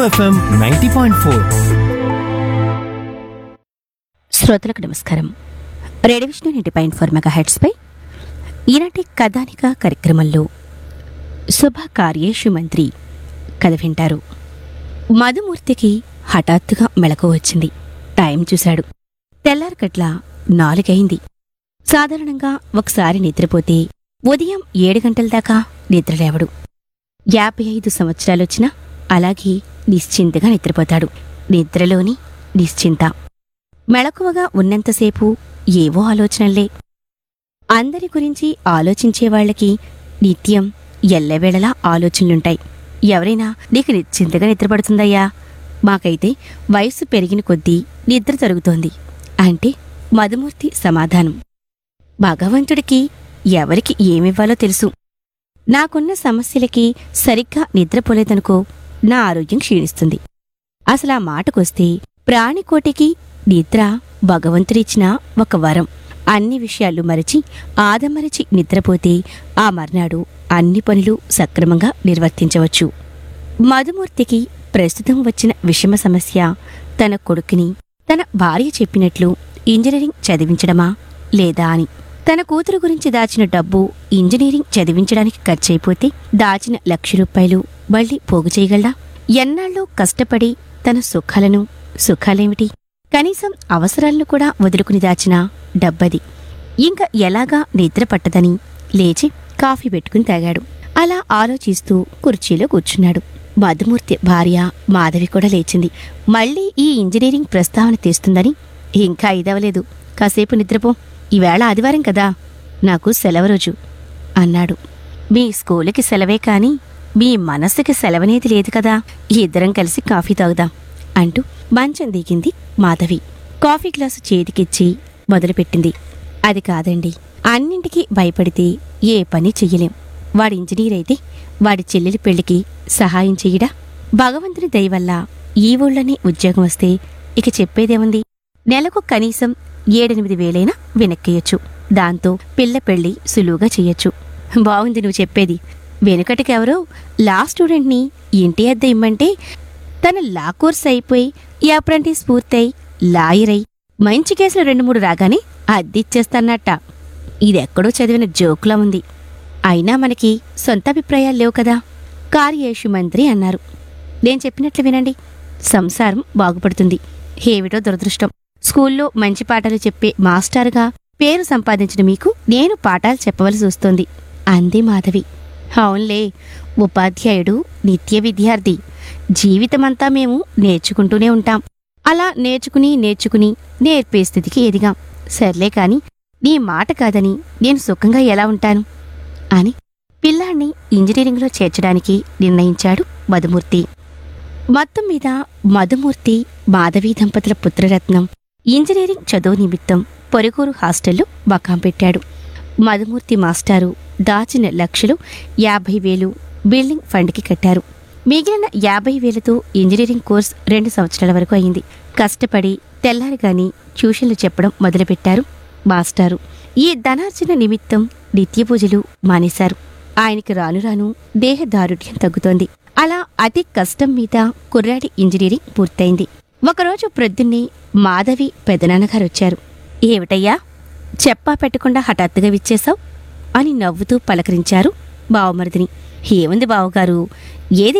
FM ninety point four శ్రోతలకు నమస్కారం radio Vishnu ninety point four mega హెడ్స్పై ఈనాటి కథానిక కార్యక్రమంలో శుభ కార్యేషు మంత్రి కథ వింటారు మధుమూర్తికి హఠాత్తుగా మెలకు వచ్చింది టైం చూశాడు తెల్లారకట్ల నాలుగైంది సాధారణంగా ఒకసారి నిద్రపోతే ఉదయం ఏడు గంటల దాకా నిద్రలేవడు యాభై ఐదు సంవత్సరాలొచ్చినా అలాగే నిశ్చింతగా నిద్రపోతాడు నిద్రలోని నిశ్చింత మెళకువగా ఉన్నంతసేపు ఏవో ఆలోచనలే అందరి గురించి ఆలోచించే వాళ్ళకి నిత్యం ఎల్లవేళలా ఆలోచనలుంటాయి ఎవరైనా నీకు నిశ్చింతగా నిద్రపడుతుందయ్యా మాకైతే వయసు పెరిగిన కొద్దీ నిద్ర జరుగుతోంది అంటే మధుమూర్తి సమాధానం భగవంతుడికి ఎవరికి ఏమివ్వాలో తెలుసు నాకున్న సమస్యలకి సరిగ్గా నిద్రపోలేదనుకో నా ఆరోగ్యం క్షీణిస్తుంది అసలు ఆ మాటకొస్తే ప్రాణికోటికి నిద్ర భగవంతుడిచ్చిన ఒక వరం అన్ని విషయాలు మరచి ఆదమరచి నిద్రపోతే ఆ మర్నాడు అన్ని పనులు సక్రమంగా నిర్వర్తించవచ్చు మధుమూర్తికి ప్రస్తుతం వచ్చిన విషమ సమస్య తన కొడుకుని తన భార్య చెప్పినట్లు ఇంజనీరింగ్ చదివించడమా లేదా అని తన కూతురు గురించి దాచిన డబ్బు ఇంజనీరింగ్ చదివించడానికి ఖర్చయిపోతే దాచిన లక్ష రూపాయలు మళ్ళీ పోగు చేయగలడా ఎన్నాళ్ళు కష్టపడి తన సుఖాలను సుఖాలేమిటి కనీసం అవసరాలను కూడా వదులుకుని దాచిన డబ్బది ఇంకా ఎలాగా నిద్ర పట్టదని లేచి కాఫీ పెట్టుకుని తాగాడు అలా ఆలోచిస్తూ కుర్చీలో కూర్చున్నాడు మధుమూర్తి భార్య మాధవి కూడా లేచింది మళ్ళీ ఈ ఇంజనీరింగ్ ప్రస్తావన తెస్తుందని ఇంకా ఇదవలేదు కాసేపు నిద్రపో ఈవేళ ఆదివారం కదా నాకు సెలవు రోజు అన్నాడు మీ స్కూలుకి సెలవే కాని మీ మనస్సుకి సెలవనేది లేదు కదా ఇద్దరం కలిసి కాఫీ తాగుదాం అంటూ మంచం దిగింది మాధవి కాఫీ గ్లాసు చేతికిచ్చి మొదలుపెట్టింది అది కాదండి అన్నింటికీ భయపడితే ఏ పని చెయ్యలేం వాడి ఇంజనీర్ అయితే వాడి చెల్లెలి పెళ్లికి సహాయం చెయ్యడా భగవంతుని దయ వల్ల ఈ ఊళ్ళోనే ఉద్యోగం వస్తే ఇక చెప్పేదేముంది నెలకు కనీసం ఏడెనిమిది వేలైనా వెనక్కేయొచ్చు దాంతో పిల్ల పెళ్లి సులువుగా చెయ్యొచ్చు బాగుంది నువ్వు చెప్పేది వెనుకటికెవరో లా స్టూడెంట్ని ఇంటి అద్దె ఇమ్మంటే తన లా కోర్స్ అయిపోయి ఈ అప్రెంటిస్ పూర్తయి లాయర్ అయి మంచి కేసులు రెండు మూడు రాగానే అద్దిచ్చేస్తానట్ట ఇదెక్కడో చదివిన జోకులా ఉంది అయినా మనకి సొంత అభిప్రాయాలు లేవు కదా కార్యేషు మంత్రి అన్నారు నేను చెప్పినట్లు వినండి సంసారం బాగుపడుతుంది ఏమిటో దురదృష్టం స్కూల్లో మంచి పాఠాలు చెప్పే మాస్టర్గా పేరు సంపాదించిన మీకు నేను పాఠాలు చెప్పవలసి వస్తోంది అంది మాధవి అవునులే ఉపాధ్యాయుడు నిత్య విద్యార్థి జీవితమంతా మేము నేర్చుకుంటూనే ఉంటాం అలా నేర్చుకుని నేర్చుకుని నేర్పే స్థితికి ఎదిగాం సర్లే కాని నీ మాట కాదని నేను సుఖంగా ఎలా ఉంటాను అని పిల్లాన్ని ఇంజనీరింగ్లో చేర్చడానికి నిర్ణయించాడు మధుమూర్తి మొత్తం మీద మధుమూర్తి మాధవి దంపతుల పుత్రరత్నం ఇంజనీరింగ్ చదువు నిమిత్తం పొరుగురు హాస్టల్లో మకాం పెట్టాడు మధుమూర్తి మాస్టారు దాచిన లక్షలు యాభై వేలు బిల్డింగ్ ఫండ్కి కట్టారు మిగిలిన యాభై వేలతో ఇంజనీరింగ్ కోర్స్ రెండు సంవత్సరాల వరకు అయింది కష్టపడి తెల్లారిగాని ట్యూషన్లు చెప్పడం మొదలుపెట్టారు మాస్టారు ఈ ధనార్జన నిమిత్తం నిత్య పూజలు మానేశారు ఆయనకి రాను రాను దేహ దారుఢ్యం తగ్గుతోంది అలా అతి కష్టం మీద కుర్రాడి ఇంజనీరింగ్ పూర్తయింది ఒకరోజు ప్రొద్దున్నే మాధవి పెదనాన్నగారు వచ్చారు ఏమిటయ్యా చెప్పా పెట్టకుండా హఠాత్తుగా విచ్చేశావు అని నవ్వుతూ పలకరించారు బావమరిదిని ఏముంది బావగారు ఏది